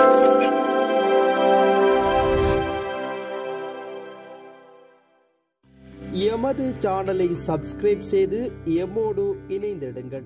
எமது சேனலை சப்ஸ்கிரைப் செய்து எம்மோடு இணைந்திடுங்கள்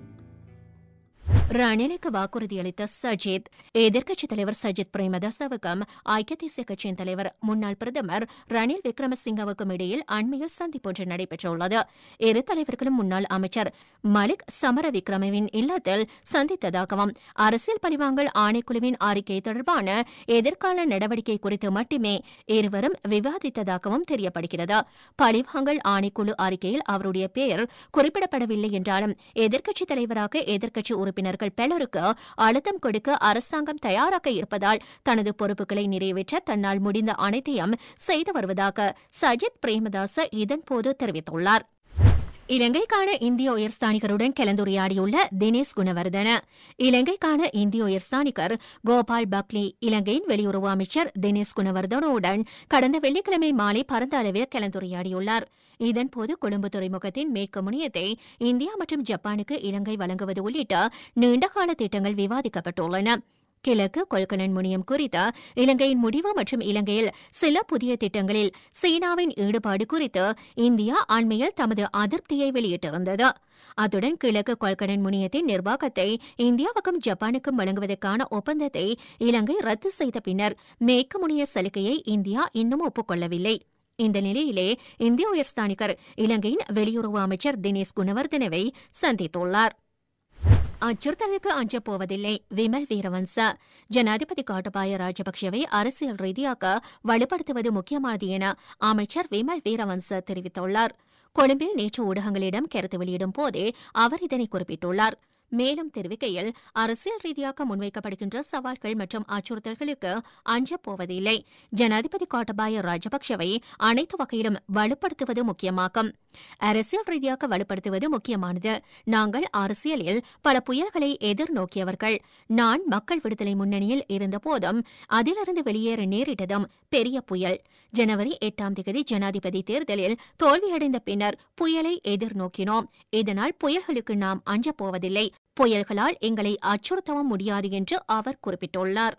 ரணிலுக்கு வாக்குறுதி அளித்த சஜித் எதிர்க்கட்சித் தலைவர் சஜித் பிரேமதாசவுக்கும் ஐக்கிய தேசிய கட்சியின் தலைவர் முன்னாள் பிரதமர் ரணில் விக்ரமசிங்கவுக்கும் இடையில் அண்மையில் சந்திப்பொன்று நடைபெற்றுள்ளது இரு தலைவர்களும் முன்னாள் அமைச்சர் மலிக் சமர விக்ரமவின் இல்லத்தில் சந்தித்ததாகவும் அரசியல் பழிவாங்கல் ஆணைக்குழுவின் அறிக்கை தொடர்பான எதிர்கால நடவடிக்கை குறித்து மட்டுமே இருவரும் விவாதித்ததாகவும் தெரியப்படுகிறது பழிவாங்கல் ஆணைக்குழு அறிக்கையில் அவருடைய பெயர் குறிப்பிடப்படவில்லை என்றாலும் எதிர்க்கட்சித் தலைவராக எதிர்க்கட்சி உறுப்பினர்கள் பலருக்கு அழுத்தம் கொடுக்க அரசாங்கம் தயாராக இருப்பதால் தனது பொறுப்புகளை நிறைவேற்ற தன்னால் முடிந்த அனைத்தையும் செய்து வருவதாக சஜித் பிரேமதாச இதன்போது தெரிவித்துள்ளார் இலங்கைக்கான இந்திய உயர்ஸ்தானிகருடன் கலந்துரையாடியுள்ள தினேஷ் குணவர்தன இலங்கைக்கான இந்திய உயர்ஸ்தானிகர் கோபால் பக்லி இலங்கையின் வெளியுறவு அமைச்சர் தினேஷ் குணவர்தனுடன் கடந்த வெள்ளிக்கிழமை மாலை பரந்த அளவில் கலந்துரையாடியுள்ளார் இதன்போது கொழும்பு துறைமுகத்தின் மேற்கு முனையத்தை இந்தியா மற்றும் ஜப்பானுக்கு இலங்கை வழங்குவது உள்ளிட்ட நீண்டகால திட்டங்கள் விவாதிக்கப்பட்டுள்ளன கிழக்கு கொள்கலன் முனையம் குறித்த இலங்கையின் முடிவு மற்றும் இலங்கையில் சில புதிய திட்டங்களில் சீனாவின் ஈடுபாடு குறித்து இந்தியா அண்மையில் தமது அதிருப்தியை வெளியிட்டிருந்தது அத்துடன் கிழக்கு கொள்கலன் முனையத்தின் நிர்வாகத்தை இந்தியாவுக்கும் ஜப்பானுக்கும் வழங்குவதற்கான ஒப்பந்தத்தை இலங்கை ரத்து செய்த பின்னர் மேற்கு முனைய சலுகையை இந்தியா இன்னும் ஒப்புக்கொள்ளவில்லை இந்த நிலையிலே இந்திய உயர்ஸ்தானிகர் இலங்கையின் வெளியுறவு அமைச்சர் தினேஷ் குணவர்தனவை சந்தித்துள்ளார் அச்சுறுத்தலுக்கு அஞ்சப் போவதில்லை விமல் வீரவன்ச ஜனாதிபதி கோட்டபாய ராஜபக்சவை அரசியல் ரீதியாக வலுப்படுத்துவது முக்கியமானது என அமைச்சர் விமல் வீரவன்ச தெரிவித்துள்ளார் கொழும்பில் நேற்று ஊடகங்களிடம் கருத்து வெளியிடும் போதே அவர் இதனை குறிப்பிட்டுள்ளார் மேலும் தெரிவிக்கையில் அரசியல் ரீதியாக முன்வைக்கப்படுகின்ற சவால்கள் மற்றும் அச்சுறுத்தல்களுக்கு அஞ்சப் போவதில்லை ஜனாதிபதி கோட்டபாய ராஜபக்சவை அனைத்து வகையிலும் வலுப்படுத்துவது முக்கியமாகும் அரசியல் ரீதியாக வலுப்படுத்துவது முக்கியமானது நாங்கள் அரசியலில் பல புயல்களை எதிர்நோக்கியவர்கள் நான் மக்கள் விடுதலை முன்னணியில் இருந்தபோதும் அதிலிருந்து வெளியேற நேரிட்டதும் பெரிய புயல் ஜனவரி எட்டாம் தேதி ஜனாதிபதி தேர்தலில் தோல்வியடைந்த பின்னர் புயலை எதிர்நோக்கினோம் இதனால் புயல்களுக்கு நாம் அஞ்சப் போவதில்லை புயல்களால் எங்களை அச்சுறுத்தவும் முடியாது என்று அவர் குறிப்பிட்டுள்ளார்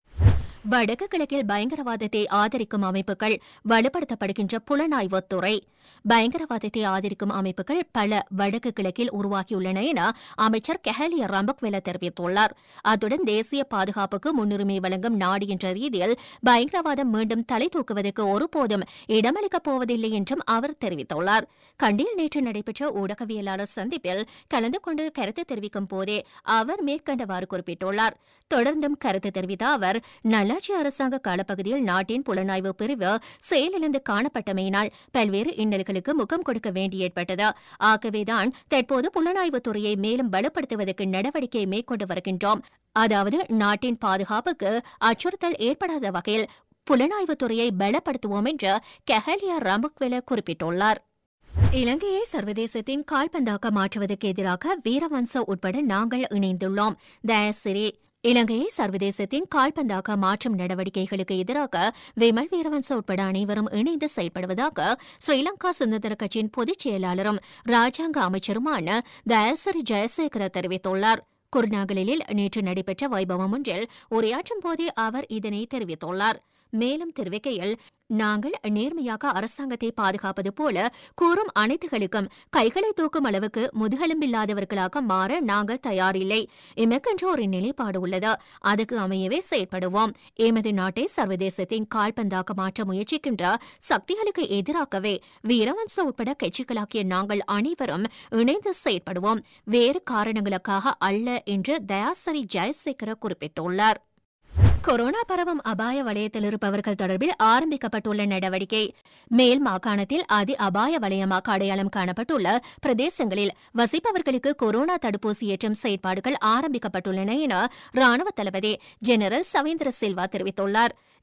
வடக்கு கிழக்கில் பயங்கரவாதத்தை ஆதரிக்கும் அமைப்புகள் வலுப்படுத்தப்படுகின்ற புலனாய்வுத் துறை பயங்கரவாதத்தை ஆதரிக்கும் அமைப்புகள் பல வடக்கு கிழக்கில் உருவாகியுள்ளன என அமைச்சர் கெஹலிய ரம்பக்வெல தெரிவித்துள்ளார் அத்துடன் தேசிய பாதுகாப்புக்கு முன்னுரிமை வழங்கும் நாடு என்ற ரீதியில் பயங்கரவாதம் மீண்டும் தலை தூக்குவதற்கு ஒருபோதும் இடமளிக்கப் போவதில்லை என்றும் அவர் தெரிவித்துள்ளார் கண்டியில் நேற்று நடைபெற்ற ஊடகவியலாளர் சந்திப்பில் கலந்து கொண்டு கருத்து தெரிவிக்கும் போதே அவர் மேற்கண்டவாறு குறிப்பிட்டுள்ளார் தொடர்ந்தும் கருத்து தெரிவித்த அவர் நல்லாட்சி அரசாங்க காலப்பகுதியில் நாட்டின் புலனாய்வு பிரிவு செயலிழந்து காணப்பட்டமையினால் பல்வேறு இன்னல்களுக்கு முகம் கொடுக்க வேண்டி ஏற்பட்டது ஆகவேதான் தற்போது புலனாய்வுத் துறையை மேலும் பலப்படுத்துவதற்கு நடவடிக்கை மேற்கொண்டு வருகின்றோம் அதாவது நாட்டின் பாதுகாப்புக்கு அச்சுறுத்தல் ஏற்படாத வகையில் புலனாய்வுத் துறையை பலப்படுத்துவோம் என்று கெஹலியா ராமுக்வெல குறிப்பிட்டுள்ளார் இலங்கையை சர்வதேசத்தின் கால்பந்தாக்க மாற்றுவதற்கு எதிராக வீரவன்ச உட்பட நாங்கள் இணைந்துள்ளோம் தயசிரி இலங்கையை சர்வதேசத்தின் கால்பந்தாக்க மாற்றும் நடவடிக்கைகளுக்கு எதிராக விமல் வீரவன்ச உட்பட அனைவரும் இணைந்து செயல்படுவதாக ஸ்ரீலங்கா சுதந்திர கட்சியின் பொதுச் செயலாளரும் ராஜாங்க அமைச்சருமான தயசரி ஜெயசேகர தெரிவித்துள்ளார் குருநாகலில் நேற்று நடைபெற்ற வைபவம் ஒன்றில் உரையாற்றும் போதே அவர் இதனை தெரிவித்துள்ளார் மேலும் தெரிவிக்கையில் நாங்கள் நேர்மையாக அரசாங்கத்தை பாதுகாப்பது போல கூறும் அனைத்துகளுக்கும் கைகளை தூக்கும் அளவுக்கு முதுகெலும்பில்லாதவர்களாக மாற நாங்கள் தயாரில்லை எமக்கென்று ஒரு நிலைப்பாடு உள்ளது அதுக்கு அமையவே செயற்படுவோம் எமது நாட்டை சர்வதேசத்தின் கால்பந்தாக்க மாற்ற முயற்சிக்கின்ற சக்திகளுக்கு எதிராகவே வீரவன்ச உட்பட கட்சிகளாக்கிய நாங்கள் அனைவரும் இணைந்து செயற்படுவோம் வேறு காரணங்களுக்காக அல்ல என்று தயாசரி ஜெயசேகர குறிப்பிட்டுள்ளார் கொரோனா பரவும் அபாய வலயத்தில் இருப்பவர்கள் தொடர்பில் ஆரம்பிக்கப்பட்டுள்ள நடவடிக்கை மேல் மாகாணத்தில் அதி அபாய வலயமாக அடையாளம் காணப்பட்டுள்ள பிரதேசங்களில் வசிப்பவர்களுக்கு கொரோனா தடுப்பூசி ஏற்றும் செயற்பாடுகள் ஆரம்பிக்கப்பட்டுள்ளன என ராணுவ தளபதி ஜெனரல் சவேந்திர சில்வா தெரிவித்துள்ளார்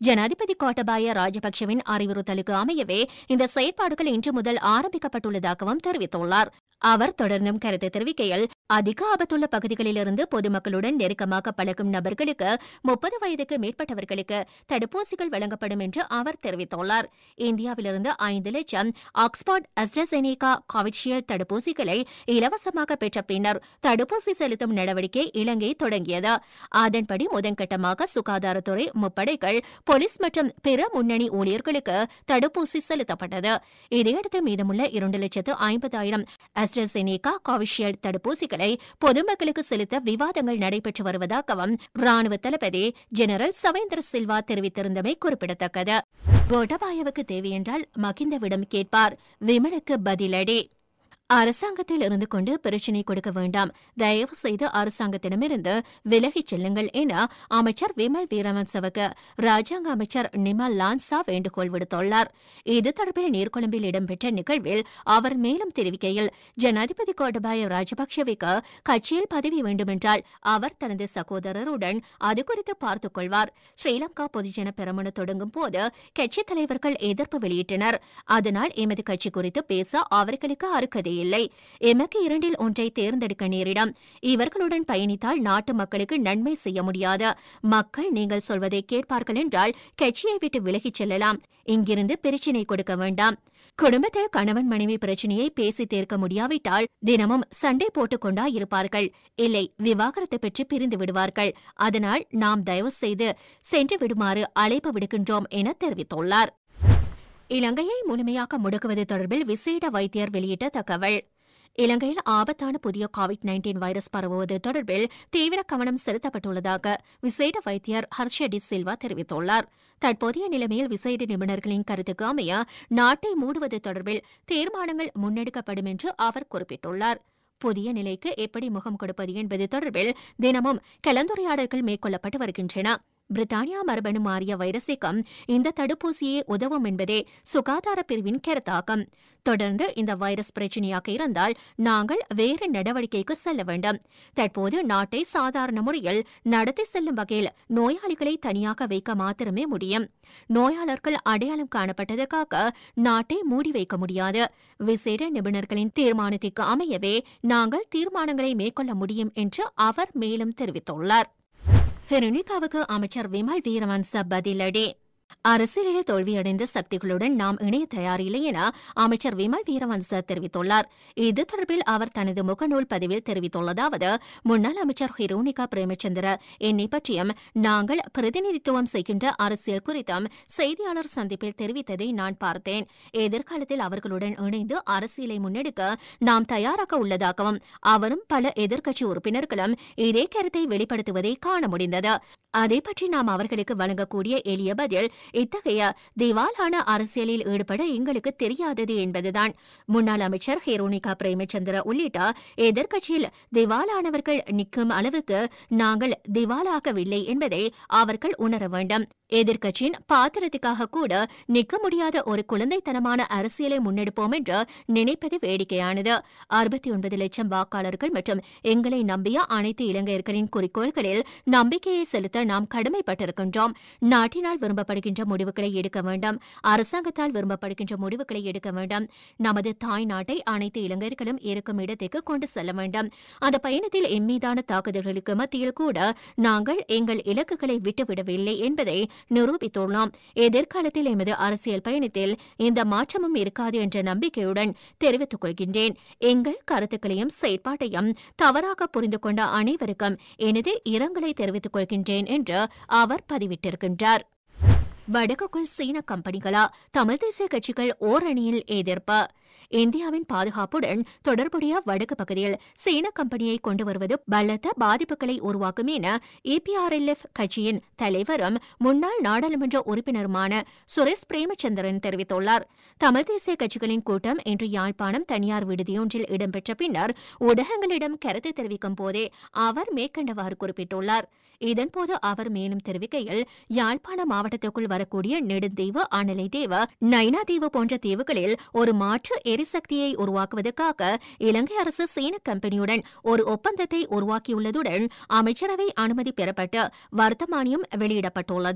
ஜனாதிபதி கோட்டபாய ராஜபக்சவின் அறிவுறுத்தலுக்கு அமையவே இந்த செயற்பாடுகள் இன்று முதல் ஆரம்பிக்கப்பட்டுள்ளதாகவும் தெரிவித்துள்ளார் அவர் தொடர்ந்தும் கருத்து தெரிவிக்கையில் அதிக ஆபத்துள்ள பகுதிகளிலிருந்து பொதுமக்களுடன் நெருக்கமாக பழகும் நபர்களுக்கு முப்பது வயதுக்கு மேற்பட்டவர்களுக்கு தடுப்பூசிகள் வழங்கப்படும் என்று அவர் தெரிவித்துள்ளார் இந்தியாவிலிருந்து ஐந்து லட்சம் ஆக்ஸ்போர்ட் அஸ்ட்ரசெனேகா கோவிஷீல்டு தடுப்பூசிகளை இலவசமாக பெற்ற பின்னர் தடுப்பூசி செலுத்தும் நடவடிக்கை இலங்கை தொடங்கியது அதன்படி முதற்கட்டமாக சுகாதாரத்துறை முப்படைகள் போலீஸ் மற்றும் பிற முன்னணி ஊழியர்களுக்கு தடுப்பூசி செலுத்தப்பட்டது இதையடுத்து மீதமுள்ள இரண்டு லட்சத்து ஐம்பதாயிரம் அஸ்ட்ரசெனேகா கோவிஷீல்டு தடுப்பூசிகளை பொதுமக்களுக்கு செலுத்த விவாதங்கள் நடைபெற்று வருவதாகவும் ராணுவ தளபதி ஜெனரல் சவேந்திர சில்வா தெரிவித்திருந்தமை குறிப்பிடத்தக்கது கோட்டபாயவுக்கு தேவையென்றால் மகிந்தவிடம் கேட்பார் விமலுக்கு பதிலடி அரசாங்கத்தில் இருந்து கொண்டு பிரச்சினை கொடுக்க வேண்டாம் தயவு செய்து அரசாங்கத்திடமிருந்து விலகிச் செல்லுங்கள் என அமைச்சர் விமல் வீரவன்சவுக்கு ராஜாங்க அமைச்சர் நிமல் லான்சா வேண்டுகோள் விடுத்துள்ளார் இது தொடர்பில் நீர்கொழும்பில் இடம்பெற்ற நிகழ்வில் அவர் மேலும் தெரிவிக்கையில் ஜனாதிபதி கோட்டபாய ராஜபக்சவிற்கு கட்சியில் பதவி வேண்டுமென்றால் அவர் தனது சகோதரருடன் அது குறித்து பார்த்துக் கொள்வார் ஸ்ரீலங்கா பொதுஜன பெரமுன தொடங்கும் போது கட்சித் தலைவர்கள் எதிர்ப்பு வெளியிட்டனர் அதனால் எமது கட்சி குறித்து பேச அவர்களுக்கு அருகதை இல்லை எமக்கு இரண்டில் ஒன்றை தேர்ந்தெடுக்க நேரிடும் இவர்களுடன் பயணித்தால் நாட்டு மக்களுக்கு நன்மை செய்ய முடியாது மக்கள் நீங்கள் சொல்வதை கேட்பார்கள் என்றால் கட்சியை விட்டு விலகிச் செல்லலாம் இங்கிருந்து பிரச்சினை கொடுக்க வேண்டாம் குடும்பத்தில் கணவன் மனைவி பிரச்சனையை பேசி தீர்க்க முடியாவிட்டால் தினமும் சண்டை போட்டுக் கொண்டா இருப்பார்கள் இல்லை விவாகரத்தை பெற்று பிரிந்து விடுவார்கள் அதனால் நாம் தயவு செய்து சென்று விடுமாறு அழைப்பு விடுக்கின்றோம் என தெரிவித்துள்ளார் இலங்கையை முழுமையாக முடக்குவது தொடர்பில் விசேட வைத்தியர் வெளியிட்ட தகவல் இலங்கையில் ஆபத்தான புதிய கோவிட் நைன்டீன் வைரஸ் பரவுவது தொடர்பில் தீவிர கவனம் செலுத்தப்பட்டுள்ளதாக விசேட வைத்தியர் ஹர்ஷடி சில்வா தெரிவித்துள்ளார் தற்போதைய நிலைமையில் விசேட நிபுணர்களின் கருத்துக்கு அமைய நாட்டை மூடுவது தொடர்பில் தீர்மானங்கள் முன்னெடுக்கப்படும் என்று அவர் குறிப்பிட்டுள்ளார் புதிய நிலைக்கு எப்படி முகம் கொடுப்பது என்பது தொடர்பில் தினமும் கலந்துரையாடல்கள் மேற்கொள்ளப்பட்டு வருகின்றன பிரித்தானியா மரபணு மாறிய வைரஸுக்கும் இந்த தடுப்பூசியே உதவும் என்பதே சுகாதார பிரிவின் கருத்தாகும் தொடர்ந்து இந்த வைரஸ் பிரச்சனையாக இருந்தால் நாங்கள் வேறு நடவடிக்கைக்கு செல்ல வேண்டும் தற்போது நாட்டை சாதாரண முறையில் நடத்தி செல்லும் வகையில் நோயாளிகளை தனியாக வைக்க மாத்திரமே முடியும் நோயாளர்கள் அடையாளம் காணப்பட்டதற்காக நாட்டை மூடி வைக்க முடியாது விசேட நிபுணர்களின் தீர்மானத்திற்கு அமையவே நாங்கள் தீர்மானங்களை மேற்கொள்ள முடியும் என்று அவர் மேலும் தெரிவித்துள்ளார் ஹிருணிகாவுக்கு அமைச்சர் விமல் வீரவன்ச பதிலடி அரசியலில் தோல்வியடைந்த சக்திகளுடன் நாம் இணைய தயாரில்லை என அமைச்சர் விமல் வீரவன்ச தெரிவித்துள்ளார் இது தொடர்பில் அவர் தனது முகநூல் பதிவில் தெரிவித்துள்ளதாவது முன்னாள் அமைச்சர் ஹிரோனிகா பிரேமச்சந்திர என்னை பற்றியும் நாங்கள் பிரதிநிதித்துவம் செய்கின்ற அரசியல் குறித்தும் செய்தியாளர் சந்திப்பில் தெரிவித்ததை நான் பார்த்தேன் எதிர்காலத்தில் அவர்களுடன் இணைந்து அரசியலை முன்னெடுக்க நாம் தயாராக உள்ளதாகவும் அவரும் பல எதிர்க்கட்சி உறுப்பினர்களும் இதே கருத்தை வெளிப்படுத்துவதை காண முடிந்தது அதை பற்றி நாம் அவர்களுக்கு வழங்கக்கூடிய எளிய பதில் இத்தகைய திவாலான அரசியலில் ஈடுபட எங்களுக்கு தெரியாதது என்பதுதான் முன்னாள் அமைச்சர் ஹேரோனிகா பிரேமச்சந்திர உள்ளிட்ட எதிர்க்கட்சியில் திவாலானவர்கள் நிற்கும் அளவுக்கு நாங்கள் திவாலாகவில்லை என்பதை அவர்கள் உணர வேண்டும் எதிர்க்கட்சியின் பாத்திரத்துக்காக கூட நிற்க முடியாத ஒரு குழந்தைத்தனமான அரசியலை முன்னெடுப்போம் என்று நினைப்பது வேடிக்கையானது அறுபத்தி ஒன்பது லட்சம் வாக்காளர்கள் மற்றும் எங்களை நம்பிய அனைத்து இலங்கையர்களின் குறிக்கோள்களில் நம்பிக்கையை செலுத்த நாம் கடமைப்பட்டிருக்கின்றோம் நாட்டினால் விரும்பப்படுகின்ற முடிவுகளை எடுக்க வேண்டும் அரசாங்கத்தால் விரும்பப்படுகின்ற முடிவுகளை எடுக்க வேண்டும் நமது தாய் நாட்டை அனைத்து இளைஞர்களும் இருக்கும் இடத்திற்கு கொண்டு செல்ல வேண்டும் அந்த பயணத்தில் எம்மீதான தாக்குதல்களுக்கு மத்தியில் கூட நாங்கள் எங்கள் இலக்குகளை விட்டுவிடவில்லை என்பதை நிரூபித்துள்ளோம் எதிர்காலத்தில் எமது அரசியல் பயணத்தில் இந்த மாற்றமும் இருக்காது என்ற நம்பிக்கையுடன் தெரிவித்துக் கொள்கின்றேன் எங்கள் கருத்துக்களையும் செயற்பாட்டையும் தவறாக புரிந்து கொண்ட அனைவருக்கும் எனது இரங்கலை தெரிவித்துக் கொள்கின்றேன் என்று அவர் பதிவிட்டிருக்கின்றார் வடக்குக்குள் சீன கம்பெனிகளா தமிழ் தேசிய கட்சிகள் ஓரணியில் எதிர்ப்பு இந்தியாவின் பாதுகாப்புடன் தொடர்புடைய வடக்கு பகுதியில் சீன கம்பெனியை கொண்டு வருவது பலத்த பாதிப்புகளை உருவாக்கும் என இபிஆர்எல்எஃப் கட்சியின் தலைவரும் முன்னாள் நாடாளுமன்ற உறுப்பினருமான சுரேஷ் பிரேமச்சந்திரன் தெரிவித்துள்ளார் தமிழ் தேசிய கட்சிகளின் கூட்டம் இன்று யாழ்ப்பாணம் தனியார் விடுதியொன்றில் இடம்பெற்ற பின்னர் ஊடகங்களிடம் கருத்து தெரிவிக்கும் போதே அவர் மேற்கண்டவாறு குறிப்பிட்டுள்ளார் இதன்போது அவர் மேலும் தெரிவிக்கையில் யாழ்ப்பாண மாவட்டத்துக்குள் வரக்கூடிய நெடுந்தீவு அனலை தீவு நைனா தீவு போன்ற தீவுகளில் ஒரு மாற்று எரிசக்தியை உருவாக்குவதற்காக இலங்கை அரசு சீன கம்பெனியுடன் ஒரு ஒப்பந்தத்தை உருவாக்கியுள்ளதுடன் அமைச்சரவை அனுமதி பெறப்பட்டு வர்த்தமானியம் வெளியிடப்பட்டுள்ளது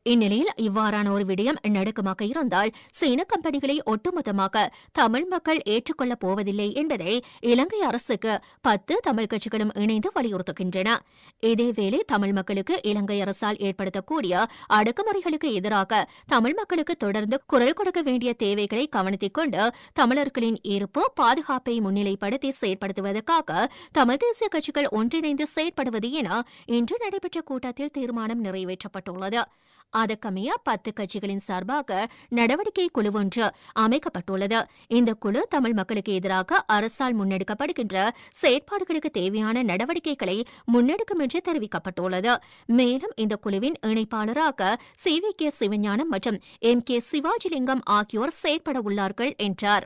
இந்நிலையில் இவ்வாறான ஒரு விடயம் நடக்குமாக இருந்தால் சீன கம்பெனிகளை ஒட்டுமொத்தமாக தமிழ் மக்கள் ஏற்றுக்கொள்ளப் போவதில்லை என்பதை இலங்கை அரசுக்கு பத்து தமிழ் கட்சிகளும் இணைந்து வலியுறுத்துகின்றன இதேவேளை தமிழ் மக்களுக்கு இலங்கை அரசால் ஏற்படுத்தக்கூடிய அடக்குமுறைகளுக்கு எதிராக தமிழ் மக்களுக்கு தொடர்ந்து குரல் கொடுக்க வேண்டிய தேவைகளை கவனத்தில் கொண்டு தமிழர்களின் இருப்பு பாதுகாப்பை முன்னிலைப்படுத்தி செயற்படுத்துவதற்காக தமிழ் தேசிய கட்சிகள் ஒன்றிணைந்து செயற்படுவது என இன்று நடைபெற்ற கூட்டத்தில் தீர்மானம் நிறைவேற்றப்பட்டுள்ளது அதற்கமைய பத்து கட்சிகளின் சார்பாக நடவடிக்கை குழு ஒன்று அமைக்கப்பட்டுள்ளது இந்த குழு தமிழ் மக்களுக்கு எதிராக அரசால் முன்னெடுக்கப்படுகின்ற செயற்பாடுகளுக்கு தேவையான நடவடிக்கைகளை முன்னெடுக்கும் என்று தெரிவிக்கப்பட்டுள்ளது மேலும் இந்த குழுவின் இணைப்பாளராக சி வி கே சிவஞானம் மற்றும் எம் கே சிவாஜிலிங்கம் ஆகியோர் செயற்பட உள்ளார்கள் என்றார்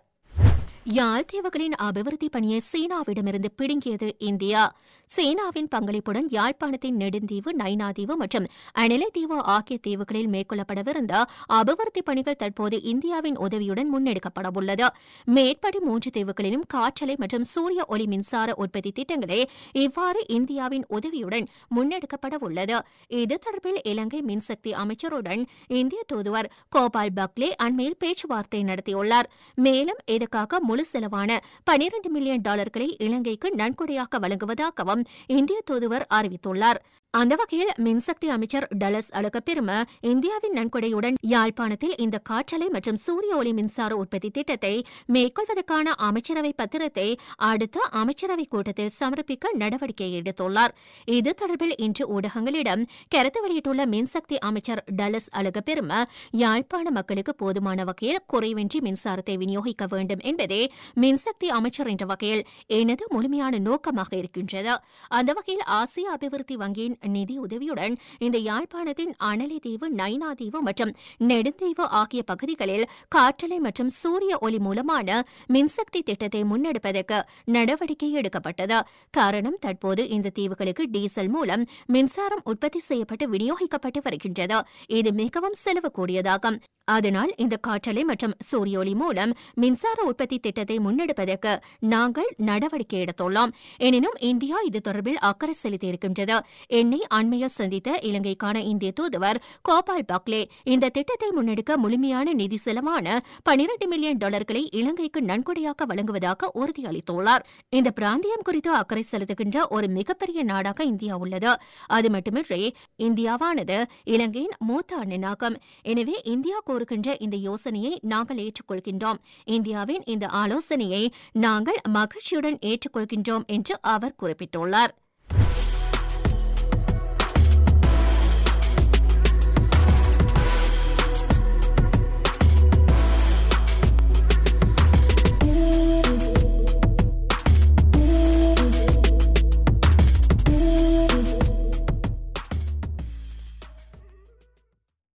யாழ் தீவுகளின் அபிவிருத்தி பணியை சீனாவிடமிருந்து பிடுங்கியது இந்தியா சீனாவின் பங்களிப்புடன் யாழ்ப்பாணத்தின் நெடுந்தீவு நைனாதீவு மற்றும் அணிலைத்தீவு ஆகிய தீவுகளில் மேற்கொள்ளப்படவிருந்த அபிவிருத்தி பணிகள் தற்போது இந்தியாவின் உதவியுடன் முன்னெடுக்கப்படவுள்ளது மேற்படி மூன்று தீவுகளிலும் காற்றலை மற்றும் சூரிய ஒளி மின்சார உற்பத்தி திட்டங்களே இவ்வாறு இந்தியாவின் உதவியுடன் முன்னெடுக்கப்பட உள்ளது இது தொடர்பில் இலங்கை மின்சக்தி அமைச்சருடன் இந்திய தூதுவர் கோபால் பக்லே அண்மையில் பேச்சுவார்த்தை நடத்தியுள்ளார் மேலும் இதற்காக முழு செலவான பனிரண்டு மில்லியன் டாலர்களை இலங்கைக்கு நன்கொடையாக வழங்குவதாகவும் இந்திய தூதுவர் அறிவித்துள்ளார் அந்த வகையில் மின்சக்தி அமைச்சர் டலஸ் அழகப்பெரும இந்தியாவின் நன்கொடையுடன் யாழ்ப்பாணத்தில் இந்த காற்றலை மற்றும் சூரிய ஒளி மின்சார உற்பத்தி திட்டத்தை மேற்கொள்வதற்கான அமைச்சரவை பத்திரத்தை அடுத்த அமைச்சரவை கூட்டத்தில் சமர்ப்பிக்க நடவடிக்கை எடுத்துள்ளார் இது தொடர்பில் இன்று ஊடகங்களிடம் கருத்து வெளியிட்டுள்ள மின்சக்தி அமைச்சர் டலஸ் அழகப்பெரும யாழ்ப்பாண மக்களுக்கு போதுமான வகையில் குறைவின்றி மின்சாரத்தை விநியோகிக்க வேண்டும் என்பதே மின்சக்தி அமைச்சர் என்ற வகையில் எனது முழுமையான நோக்கமாக இருக்கின்றது அந்த வகையில் ஆசிய அபிவிருத்தி வங்கியின் நிதி உதவியுடன் இந்த யாழ்ப்பாணத்தின் அனலி தீவு நைனா தீவு மற்றும் நெடுந்தீவு ஆகிய பகுதிகளில் காற்றலை மற்றும் சூரிய ஒளி மூலமான மின்சக்தி திட்டத்தை முன்னெடுப்பதற்கு நடவடிக்கை எடுக்கப்பட்டது காரணம் தற்போது இந்த தீவுகளுக்கு டீசல் மூலம் மின்சாரம் உற்பத்தி செய்யப்பட்டு விநியோகிக்கப்பட்டு வருகின்றது இது மிகவும் செலவு கூடியதாகும் அதனால் இந்த காற்றலை மற்றும் சூரிய ஒளி மூலம் மின்சார உற்பத்தி திட்டத்தை முன்னெடுப்பதற்கு நாங்கள் நடவடிக்கை எடுத்துள்ளோம் எனினும் இந்தியா இது தொடர்பில் அக்கறை செலுத்தியிருக்கின்றது என்னை அண்மையில் சந்தித்த இலங்கைக்கான இந்திய தூதுவர் கோபால் பக்லே இந்த திட்டத்தை முன்னெடுக்க முழுமையான நிதி செலவான பனிரண்டு மில்லியன் டாலர்களை இலங்கைக்கு நன்கொடையாக வழங்குவதாக உறுதியளித்துள்ளார் இந்த பிராந்தியம் குறித்து அக்கறை செலுத்துகின்ற ஒரு மிகப்பெரிய நாடாக இந்தியா உள்ளது அது மட்டுமின்றி இந்தியாவானது இலங்கையின் மூத்த அண்ணனாகும் எனவே இந்தியா கோருகின்ற இந்த யோசனையை நாங்கள் ஏற்றுக்கொள்கின்றோம் இந்தியாவின் இந்த ஆலோசனையை நாங்கள் மகிழ்ச்சியுடன் ஏற்றுக்கொள்கின்றோம் என்று அவர் குறிப்பிட்டுள்ளார்